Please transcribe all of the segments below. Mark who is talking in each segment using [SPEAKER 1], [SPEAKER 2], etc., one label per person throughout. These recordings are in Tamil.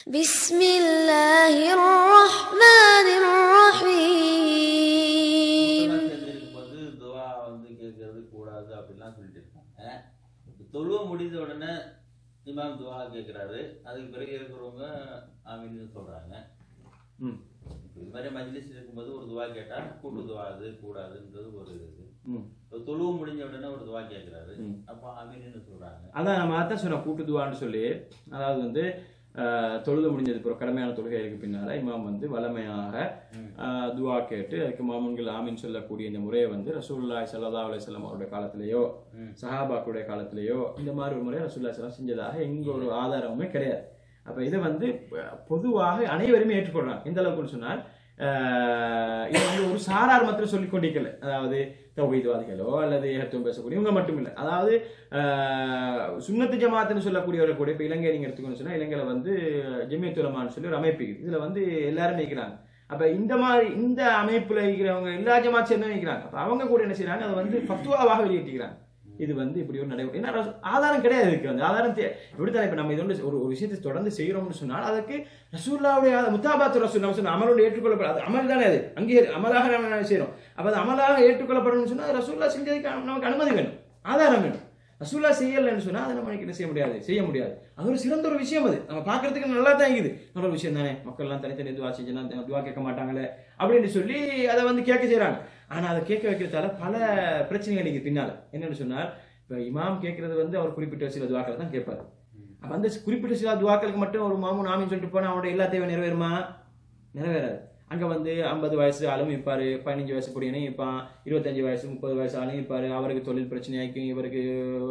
[SPEAKER 1] بسم الله الرحمن الرحيم
[SPEAKER 2] இருக்கும்போது துவா வந்து கேட்கறது கூடாது அப்படிலாம் சொல்லிட்டு இருக்காங்க இப்ப தொழுவ முடிந்த உடனே இமாம் துவா கேட்குறாரு அதுக்கு பிறகு இருக்கிறவங்க ஆமீன்னு சொல்றாங்க
[SPEAKER 3] ம்
[SPEAKER 2] இப்ப இது மாதிரி மஜ்லிஸ் இருக்கும்போது ஒரு துவா கேட்டா கூட்டு துவா அது கூடாதுன்றது ஒரு இது
[SPEAKER 3] ம்
[SPEAKER 2] இப்ப தொழுவ முடிஞ்ச உடனே ஒரு துவா கேட்குறாரு
[SPEAKER 3] ம்.
[SPEAKER 2] அப்போ ஆமீன்னு சொல்றாங்க
[SPEAKER 3] அதான் நம்ம அதான் சொன்ன கூட்டுதுவான்னு சொல்லி அதாவது வந்து ஆஹ், தொழுது முடிஞ்சது பிறகு கடமையான தொழுகைக்கு பின்னால இமாம் வந்து வளமையாக
[SPEAKER 2] ம்.
[SPEAKER 3] ஆஹ், துவா கேட்டு அதுக்கு மாமன்கள் ஆமீன் சொல்லக்கூடிய இந்த முறையை வந்து ரசூலுல்லாஹி ஸல்லல்லாஹு அலைஹி வஸல்லம் அவருடைய காலத்திலேயோ
[SPEAKER 2] ம்.
[SPEAKER 3] சஹாபாக்களுடைய காலத்திலேயோ இந்த மாதிரி ஒரு முறை ரசூலுல்லாஹி ஸல்லல்லாஹு செஞ்சதாக எங்க ஒரு ஆதாரமுமே கிடையாது அப்ப இதை வந்து ப- பொதுவாக அனைவருமே ஏற்றுக்கொள்றாங்க எந்த அளவுக்குன்னு சொன்னால் ஆஹ், இது வந்து ஒரு சாரார் மாத்திரம் சொல்லிக் கொண்டிருக்கல அதாவது தௌஹீத்வாதிகளோ அல்லது ஏகத்துவம் பேசக்கூடிய இவங்க மட்டும் இல்லை அதாவது ஆஹ், சுன்னத்து ஜமாத்துன்னு சொல்லக்கூடியவரை கூட இப்போ இலங்கை நீங்க எடுத்துக்கணும்னு சொன்னா இலங்கையில வந்து ஜெமியத்துலமான்னு சொல்லி ஒரு அமைப்பு இருக்குது இதுல வந்து எல்லாரும் நிற்கிறாங்க அப்ப இந்த மாதிரி இந்த அமைப்புல இருக்கிறவங்க எல்லா ஜமாத் சேர்ந்து நிற்கிறாங்க அப்ப அவங்க கூட என்ன செய்றாங்க அதை வந்து ஃபத்வாவாக வெளியிட்டிருக்கிறாங்க இது வந்து இப்படி ஒரு நடைமுறை ஏன்னா ரசூ- ஆதாரம் கிடையாது இருக்கு அந்த ஆதாரம் தே- எப்படித்தான் இப்ப நம்ம இது வந்து ஒரு ஒரு விஷயத்தை தொடர்ந்து செய்யறோம்னு சொன்னால் அதுக்கு ரசூல்லாவுடைய முத்தாபாத்து ரசூல் நம்ம சொன்ன அமலோட ஏற்றுக்கொள்ளப்படும் அது அமல் தானே அது அங்கே அமலாக நம்ம செய்யறோம் அப்ப அது அமலாக ஏற்றுக்கொள்ளப்படணும்னு சொன்னா ரசூல்லா செஞ்சதுக்கு நமக்கு அனுமதி வேணும் ஆதாரம் வேணும் ரசூல்லா செய்யலைன்னு சொன்னா அதை நம்ம என்ன செய்ய முடியாது செய்ய முடியாது அது ஒரு சிறந்த ஒரு விஷயம் அது நம்ம பார்க்கறதுக்கு நல்லா தான் இருக்குது நல்ல ஒரு விஷயம் தானே மக்கள் எல்லாம் தனித்தனி துவா செஞ்சுனா துவா கேட்க மாட்டாங்களே அப்படின்னு சொல்லி அதை வந்து கேட்க செய்றாங்க ஆனா அதை கேட்க வைக்கிறதால பல பிரச்சனைகள் இருக்கு பின்னால என்னன்னு சொன்னால் இப்ப இமாம் கேட்கறது வந்து அவர் குறிப்பிட்ட சில துவாக்களை தான் கேட்பாரு அப்ப அந்த குறிப்பிட்ட சில துவாக்களுக்கு மட்டும் ஒரு மாமூன் ஆமின்னு சொல்லிட்டு போனா அவனோட எல்லா தேவை நிறைவேறுமா நிறைவேறாது அங்க வந்து ஐம்பது வயசு ஆளும் இருப்பாரு பதினஞ்சு வயசு பொடியனையும் இருப்பான் இருபத்தஞ்சு வயசு முப்பது வயசு ஆளும் இருப்பாரு அவருக்கு தொழில் பிரச்சனையாக்கும் இவருக்கு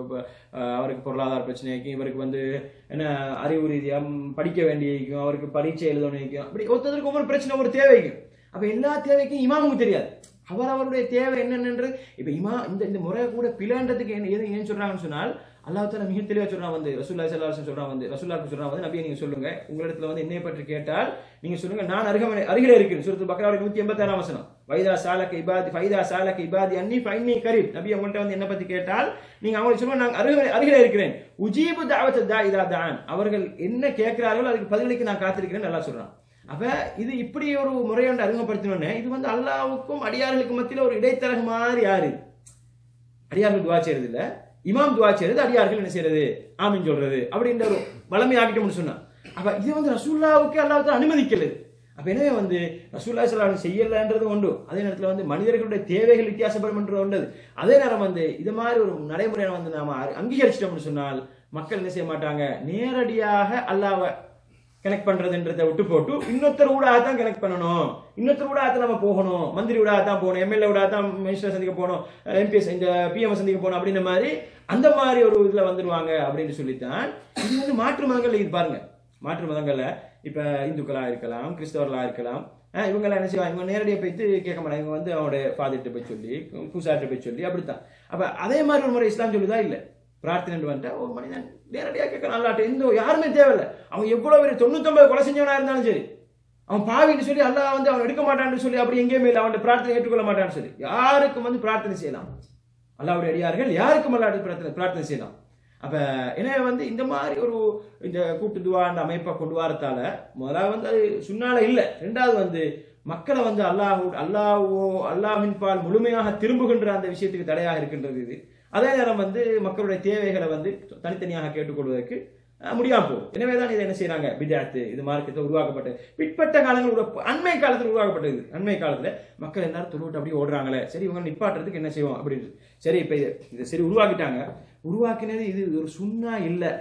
[SPEAKER 3] அஹ், அவருக்கு பொருளாதார பிரச்சனையாக்கும் இவருக்கு வந்து என்ன அறிவு ரீதியா ம், படிக்க வேண்டியிருக்கும் அவருக்கு பரீட்சை எழுதணும் அப்படி ஒருத்தருக்கு ஒவ்வொரு பிரச்சனை ஒரு தேவைக்கும் அப்ப எல்லா தேவைக்கும் இமாமுக்கு தெரியாது அவர் அவருடைய தேவை என்னென்று இப்ப இமா இந்த இந்த முறை கூட பிழைன்றதுக்கு என்ன எது ஏன் சொல்றாங்கன்னு சொன்னால் அல்லாஹ் தாலா மிக தெளிவா சொல்றான் வந்து ரசூல்லா ஸல்லல்லாஹு அலைஹி சொல்றான் வந்து ரசூல்லாக்கு சொல்றான் வந்து நபியை நீங்க சொல்லுங்க உங்களிடத்துல வந்து என்னை பற்றி கேட்டால் நீங்க சொல்லுங்க நான் அருகமனை அருகிலே இருக்கிறேன் சூரத்து பக்ராவுடைய நூத்தி எண்பத்தி ஆறாம் வசனம் வைதா சாலக்க இபாதி ஃபைதா சாலக்க இபாதி அன்னி ஃபைனி கரீப் நபி உங்கள்கிட்ட வந்து என்ன பத்தி கேட்டால் நீங்க அவங்களுக்கு சொல்லுங்க நான் அருகிலே அருகிலே இருக்கிறேன் உஜீபு தாவத் தா இதா தான் அவர்கள் என்ன கேட்கிறார்களோ அதுக்கு பதிலளிக்க நான் காத்திருக்கிறேன் நல்லா சொல்றான் அப்ப இது இப்படி ஒரு முறையொன்று அறிமுகப்படுத்தினோடனே இது வந்து அல்லாவுக்கும் அடியார்களுக்கும் மத்தியில ஒரு இடைத்தரக மாதிரி யாரு அடியார்கள் துவா செய்யறது இல்ல இமாம் துவா செய்யறது அடியார்கள் என்ன செய்யறது ஆமீன் சொல்றது அப்படின்ற ஒரு வளமை ஆக்கிட்டோம்னு சொன்னா அப்ப இது வந்து ரசூல்லாவுக்கு அல்லாஹ் அனுமதிக்கல அப்ப எனவே வந்து ரசூல்லா ஸல்லல்லாஹு செய்யலன்றது உண்டு அதே நேரத்துல வந்து மனிதர்களுடைய தேவைகள் வித்தியாசப்படும் உண்டு அதே நேரம் வந்து இது மாதிரி ஒரு நடைமுறையை வந்து நாம அ- அங்கீகரிச்சிட்டோம்னு சொன்னால் மக்கள் என்ன செய்ய மாட்டாங்க நேரடியாக அல்லாஹ்வை கனெக்ட் பண்றதுன்றதை விட்டு போட்டு இன்னொருத்தர் ஊடாக தான் கனெக்ட் பண்ணணும் இன்னொருத்தர் ஊடாக தான் நம்ம போகணும் மந்திரி ஊடாக தான் போகணும் எம்எல்ஏ ஊடாக தான் மினிஸ்டர் சந்திக்க போகணும் எம்பிஎஸ் இந்த பிஎம் சந்திக்க போகணும் அப்படின்ற மாதிரி அந்த மாதிரி ஒரு இதுல வந்துருவாங்க அப்படின்னு சொல்லித்தான் இது வந்து மாற்று மதங்கள்ல இது பாருங்க மாற்று மதங்கள்ல இப்ப இந்துக்களா இருக்கலாம் கிறிஸ்தவர்களா இருக்கலாம் அஹ் இவங்கெல்லாம் என்ன செய்வாங்க இவங்க நேரடியாக போயிட்டு கேட்க மாட்டாங்க இவங்க வந்து அவனோட ஃபாதர்கிட்ட போய் சொல்லி பூசார்கிட்ட போய் சொல்லி அப்படித்தான் அப்ப அதே மாதிரி ஒரு முறை இஸ்லாம் சொல்லுதா இல்ல பிரார்த்தனை வந்துட்டா ஒரு மனிதன் நேரடியாக கேட்க நல்லாட்டு எந்த யாருமே தேவையில்லை அவன் எவ்வளவு பெரிய தொண்ணூத்தொன்பது கொலை செஞ்சவனா இருந்தாலும் சரி அவன் பாவின்னு சொல்லி அல்லாஹ் வந்து அவன் எடுக்க மாட்டான்னு சொல்லி அப்படி எங்கேயுமே இல்லை அவன் பிரார்த்தனை ஏற்றுக்கொள்ள மாட்டான்னு சொல்லி யாருக்கும் வந்து பிரார்த்தனை செய்யலாம் அல்லாவுடைய அடியார்கள் யாருக்கும் அல்லாஹ் பிரார்த்தனை பிரார்த்தனை செய்யலாம் அப்ப எனவே வந்து இந்த மாதிரி ஒரு இந்த கூட்டு துவா அந்த அமைப்பை கொண்டு வரத்தால முதல்ல வந்து அது சுண்ணால இல்லை ரெண்டாவது வந்து மக்களை வந்து அல்லாஹ் அல்லாஹ்வோ அல்லாஹ்வின் பால் முழுமையாக திரும்புகின்ற அந்த விஷயத்துக்கு தடையாக இருக்கின்றது இது அதே நேரம் வந்து மக்களுடைய தேவைகளை வந்து தனித்தனியாக கேட்டுக்கொள்வதற்கு அஹ், முடியாம போகும் எனவே தான் இதை என்ன செய்றாங்க பிதாத்து இது மார்க்கத்தை உருவாக்கப்பட்ட பிற்பட்ட காலங்கள் உருவா- அண்மை காலத்தில் உருவாக்கப்பட்டது அண்மை காலத்துல மக்கள் எல்லாரும் தொழுவிட்டு அப்படியே ஓடுறாங்களே சரி இவங்க நிப்பாட்டுறதுக்கு என்ன செய்வோம் அப்படின்னு சரி இப்ப இது இதை சரி உருவாக்கிட்டாங்க உருவாக்கினது இது ஒரு சுண்ணா இல்லை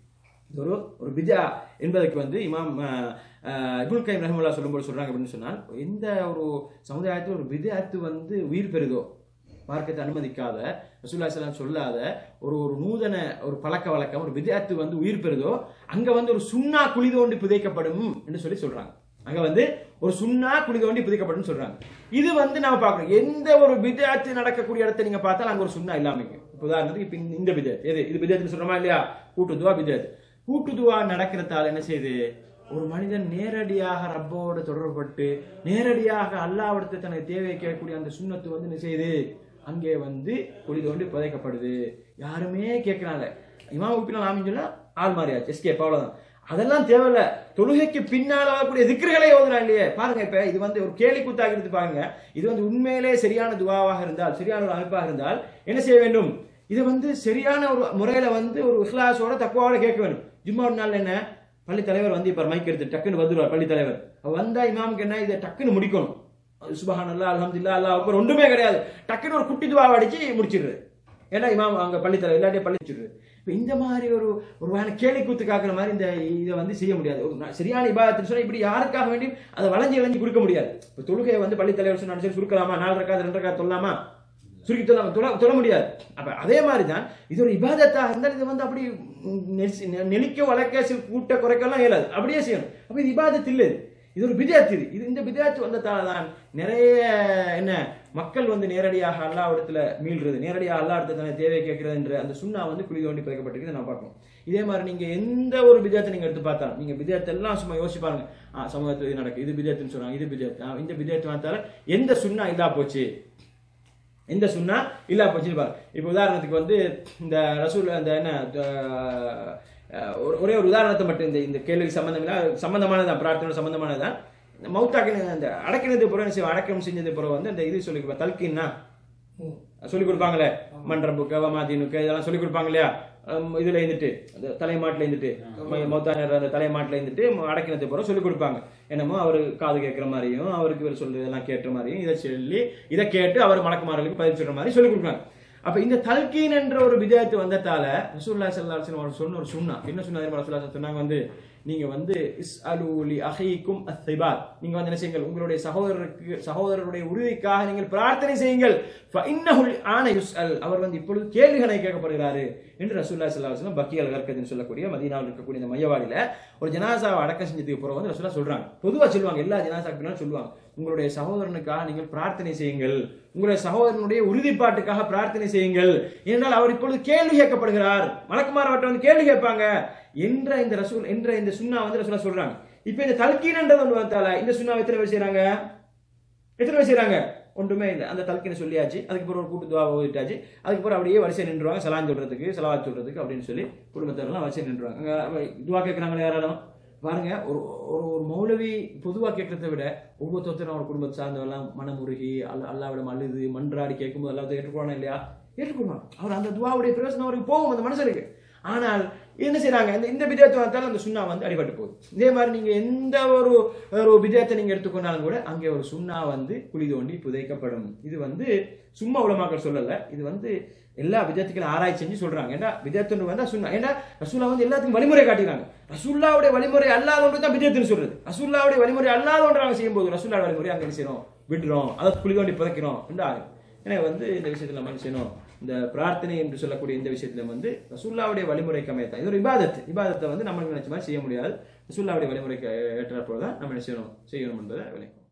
[SPEAKER 3] இது ஒரு ஒரு பிதா என்பதற்கு வந்து இமாம் அஹ், அஹ், இப்னுல் கைம் ரஹமுல்லா சொல்லும்போது சொல்றாங்க அப்படின்னு சொன்னால் எந்த ஒரு சமுதாயத்தில் ஒரு பிதாத்து வந்து உயிர் பெறுதோ மார்க்கத்தை அனுமதிக்காத ரசூல்லா ஸல்லல்லாஹு சொல்லாத ஒரு ஒரு நூதன ஒரு பழக்க வழக்கம் ஒரு விதத்து வந்து உயிர் பெறுதோ அங்க வந்து ஒரு சுண்ணா குழி தோண்டி புதைக்கப்படும் என்று சொல்லி சொல்றாங்க அங்க வந்து ஒரு சுண்ணா குழி தோண்டி புதைக்கப்படும் சொல்றாங்க இது வந்து நாம பார்க்கணும் எந்த ஒரு விதத்து நடக்கக்கூடிய இடத்தை நீங்க பார்த்தாலும் அங்க ஒரு சுண்ணா இல்லாம இருக்கு இப்ப உதாரணத்துக்கு இப்ப இந்த- இந்த விதத் எது இது விதத்துன்னு சொல்றோமா இல்லையா கூட்டுதுவா விதத் கூட்டுதுவா நடக்கிறதால என்ன செய்யுது ஒரு மனிதன் நேரடியாக ரப்போடு தொடர்பட்டு நேரடியாக அல்லாவிடத்தை தனக்கு தேவை கேட்கக்கூடிய அந்த சுண்ணத்து வந்து என்ன செய்யுது அங்கே வந்து குழி தோண்டி புதைக்கப்படுது யாருமே கேட்கறாங்க இமாம் உப்பினால் ஆமின்னு சொன்னா ஆள் மாறியாச்சு எஸ்கேப் அவ்வளவுதான் அதெல்லாம் தேவையில்ல தொழுகைக்கு பின்னால வரக்கூடிய திக்ருகளை ஓதுறான் இல்லையே பாருங்க இப்ப இது வந்து ஒரு கேலி கூத்தாக இருந்து பாருங்க இது வந்து உண்மையிலே சரியான துவாவாக இருந்தால் சரியான ஒரு அமைப்பாக இருந்தால் என்ன செய்ய வேண்டும் இது வந்து சரியான ஒரு முறையில வந்து ஒரு இஹ்லாஸோட தக்குவாவோட கேட்க வேண்டும் ஜும்மா ஒரு நாள் என்ன பள்ளி தலைவர் வந்து இப்ப மைக் எடுத்து டக்குன்னு வந்துருவார் பள்ளி தலைவர் அவர் வந்தா இமாமுக்கு என்ன இதை டக்குன்னு முடிக்கணும் சுபஹான் அல்லா அல்ஹம்துலில்லாஹ் அல்லாஹ் அக்பர் ஒன்றுமே கிடையாது டக்குன்னு ஒரு குட்டி துவாவை அடிச்சு முடிச்சிடுறது ஏன்னா இமாம் அங்க பள்ளி தலைவர் இல்லாட்டியே பள்ளி வச்சிடுறது இப்ப இந்த மாதிரி ஒரு ஒரு வேலை கேலி கூத்து காக்குற மாதிரி இந்த இதை வந்து செய்ய முடியாது ஒரு ந- சரியான இபாதத்துன்னு சொன்னா இப்படி யாருக்காக வேண்டி அதை வளைஞ்சு வளைஞ்சு கொடுக்க முடியாது இப்ப தொழுகையை வந்து பள்ளி தலைவர் சொன்னா சரி சுருக்கலாமா நாலு ரக்காது ரெண்டு ரக்காது சொல்லலாமா சுருக்கி தொல்லாம தொழ தொழ முடியாது அப்ப அதே மாதிரி தான் இது ஒரு இபாதத்தாக இருந்தால் இது வந்து அப்படி ம், நெரிசி- நெ- நெளிக்க வளர்க்க சில கூட்ட குறைக்கலாம் இயலாது அப்படியே செய்யணும் அப்ப இது இபாதத் இல்லை இது. இது ஒரு பிதாத் இது இது இந்த பிதாத் வந்ததால தான் நிறைய என்ன மக்கள் வந்து நேரடியாக அல்லாவிடத்துல மீள்றது நேரடியாக அல்லாவிடத்துல தேவை கேட்கறதுன்ற அந்த சுண்ணா வந்து குழி தோண்டி பதிக்கப்பட்டிருக்கு நான் பார்க்கணும் இதே மாதிரி நீங்க எந்த ஒரு பிதாத்தை நீங்க எடுத்து பார்த்தாலும் நீங்க பிதாத் எல்லாம் சும்மா யோசிச்சு பாருங்க ஆ, சமூகத்துல இது நடக்கு இது பிதாத்துன்னு சொல்றாங்க இது பிதாத் ஆ, இந்த பிதாத் பார்த்தாலும் எந்த சுண்ணா இல்லா போச்சு எந்த சுண்ணா இல்லா போச்சுன்னு பாரு இப்போ உதாரணத்துக்கு வந்து இந்த ரசூல் அந்த என்ன அஹ், அஹ், ஒரு- ஒரே ஒரு உதாரணத்தை மட்டும் இந்த இந்த கேள்விக்கு சம்பந்தம் இல்லை சம்பந்தமானதான் பிரார்த்தனை சம்பந்தமானதான் இந்த மௌத்தாக்கின அந்த அடக்கினது பிறகு என்ன செய்வோம் அடக்கம் செஞ்சது பிறகு வந்து அந்த இது சொல்லி தல்கின்னா சொல்லி கொடுப்பாங்களே மன்றம்பு கவமாதீனுக்கு இதெல்லாம் சொல்லி கொடுப்பாங்க இல்லையா ஹம், இதுல இருந்துட்டு அந்த தலைமாட்டுல இருந்துட்டு மௌத்தானர் அந்த தலைமாட்டுல இருந்துட்டு அடக்கினது பிறகு சொல்லி கொடுப்பாங்க என்னமோ அவரு காது கேட்கிற மாதிரியும் அவருக்கு இவர் சொல்றதெல்லாம் கேட்ட மாதிரியும் இதை சொல்லி இதை கேட்டு அவர் மலக்குமார்களுக்கு பதில் சொல்ற மாதிரி சொல்லி கொடுப்பாங்க அப்ப இந்த தல்கீன் என்ற ஒரு விஜயத்து வந்ததால ரசூல்லா ஸல்லல்லாஹு அலைஹி வஸல்லம் அவர் சொன்ன ஒரு சுன்னா என்ன சொன்னாரு ரசூல்லா ஸல்லல்லாஹு அலைஹி வஸல்லம் சொன்னாங்க வந்து நீங்க வந்து இஸ்அலு லி அஹீக்கும் அஸ்ஸிபாத் நீங்க வந்து என்ன செய்யுங்கள் உங்களுடைய சகோதரருக்கு சகோதரருடைய உறுதிக்காக நீங்கள் பிரார்த்தனை செய்யுங்கள் ஃபஇன்னஹுல் ஆன யுஸ்அல் அவர் வந்து இப்பொழுது கேள்விகளை கேட்கப்படுகிறாரு என்று ரசூல்லா ஸல்லல்லாஹு அலைஹி வஸல்லம் பக்கியல் கர்கத்னு சொல்லக்கூடிய மதீனாவில் இருக்கக்கூடிய இந்த மையவாடியில ஒரு ஜனாசாவை அடக்கம் செஞ்சதுக்கு பிறகு வந்து ரசூல்லா சொல்றாங்க பொதுவா சொல்லுவாங்க எல்லா ஜனாசாக்களும் சொல்லுவாங்க உங்களுடைய சகோதரனுக்காக நீங்கள் பிரார்த்தனை செய்யுங்கள் உங்களுடைய சகோதரனுடைய உறுதிப்பாட்டுக்காக பிரார்த்தனை செய்யுங்கள் ஏனென்றால் அவர் இப்பொழுது கேள்வி கேட்கப்படுகிறார் மலக்குமார் அவர்கிட்ட வந்து கேள்வி கேட்பாங்க என்ற இந்த ரசூல் என்ற இந்த சுண்ணா வந்து ரசூலா சொல்றாங்க இப்ப இந்த தல்கீன்ன்றது ஒன்று வந்தால இந்த சுண்ணா எத்தனை பேர் செய்றாங்க எத்தனை பேர் செய்றாங்க ஒன்றுமே இல்லை அந்த தல்கீனை சொல்லியாச்சு அதுக்கு பிறகு ஒரு கூட்டு துவா ஓதிட்டாச்சு அதுக்கு பிறகு அப்படியே வரிசை நின்றுவாங்க சலான் சொல்றதுக்கு சலவாத் சொல்றதுக்கு அப்படின்னு சொல்லி குடும்பத்தினர்லாம் வரிசை நின்றுவாங்க அங்க அவ துவா கேட்கறாங்களே யாராலும் பாருங்க ஒரு ஒரு ஒரு மௌலவி பொதுவாக கேட்கறத விட ஒவ்வொருத்தரும் அவர் குடும்பத்தை சார்ந்தவெல்லாம் மனமுருகி அல்ல அல்லாவிடம் அழுது மன்றாடி கேட்கும்போது அல்லாத ஏற்றுக்கொள்ளணும் இல்லையா ஏற்றுக்கொள்வாங்க அவர் அந்த துவாவுடைய பிரயோசனம் அவருக்கு போகும் அந்த மனுஷனுக்கு ஆனால் என்ன செய்றாங்க இந்த இந்த விஜயத்தை வந்தாலும் அந்த சுண்ணா வந்து அடிபட்டு போகுது இதே மாதிரி நீங்க எந்த ஒரு ஒரு விஜயத்தை நீங்க எடுத்துக்கொண்டாலும் கூட அங்கே ஒரு சுண்ணா வந்து குழி தோண்டி புதைக்கப்படும் இது வந்து சும்மா உலமாக்கள் சொல்லல இது வந்து எல்லா விஜயத்துக்கும் ஆராய்ச்சி செஞ்சு சொல்றாங்க ஏன்னா விஜயத்துன்னு வந்தா சுண்ணா ஏன்னா ரசூல்லா வந்து எல்லாத்துக்கும் வழிமுறை காட்டிடுறாங்க ரசூல்லாவுடைய வழிமுறை அல்லாத ஒன்று தான் விஜயத்துன்னு சொல்றது ரசூல்லாவுடைய வழிமுறை அல்லாத ஒன்று நாங்கள் செய்யும்போது ரசூல்லா வழிமுறை அங்கே என்ன செய்யறோம் விடுறோம் அதை குழி தோண்டி புதைக்கிறோம் என்று ஆகும் எனவே வந்து இந்த விஷயத்துல நம்ம என்ன செய்யணும் இந்த பிரார்த்தனை என்று சொல்லக்கூடிய இந்த விஷயத்துல வந்து ரசூல்லாவுடைய வழிமுறைக்கு அமையத்தான் இது ஒரு இபாதத் இபாதத்தை வந்து நம்ம நினைச்ச மாதிரி செய்ய முடியாது ரசூல்லாவுடைய வழிமுறைக்கு ஏற்றாற்போல் தான் நம்ம என்ன செய்யணும் செய்யணும் என்பதை விளக்கும்